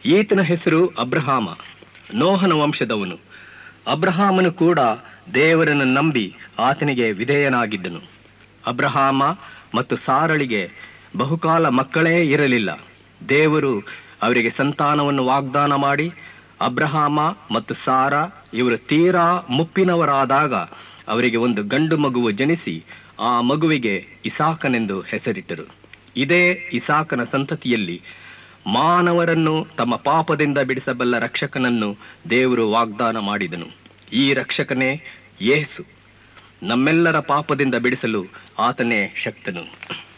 ಈತನ ಹೆಸರು ಅಬ್ರಹಾಮ ನೋಹನ ವಂಶದವನು ಅಬ್ರಹಾಮನು ಕೂಡ ದೇವರನ್ನು ನಂಬಿ ಆತನಿಗೆ ವಿಧೇಯನಾಗಿದ್ದನು ಅಬ್ರಹಾಮ ಮತ್ತು ಸಾರಳಿಗೆ ಬಹುಕಾಲ ಮಕ್ಕಳೇ ಇರಲಿಲ್ಲ ದೇವರು ಅವರಿಗೆ ಸಂತಾನವನ್ನು ವಾಗ್ದಾನ ಮಾಡಿ ಅಬ್ರಹಾಮ ಮತ್ತು ಸಾರ ಇವರು ತೀರಾ ಮುಪ್ಪಿನವರಾದಾಗ ಅವರಿಗೆ ಒಂದು ಗಂಡು ಮಗುವು ಜನಿಸಿ ಆ ಮಗುವಿಗೆ ಇಸಾಕನೆಂದು ಹೆಸರಿಟ್ಟರು ಇದೇ ಇಸಾಕನ ಸಂತತಿಯಲ್ಲಿ ಮಾನವರನ್ನು ತಮ್ಮ ಪಾಪದಿಂದ ಬಿಡಿಸಬಲ್ಲ ರಕ್ಷಕನನ್ನು ದೇವರು ವಾಗ್ದಾನ ಮಾಡಿದನು ಈ ರಕ್ಷಕನೇ ಯೇಸು ನಮ್ಮೆಲ್ಲರ ಪಾಪದಿಂದ ಬಿಡಿಸಲು ಆತನೇ ಶಕ್ತನು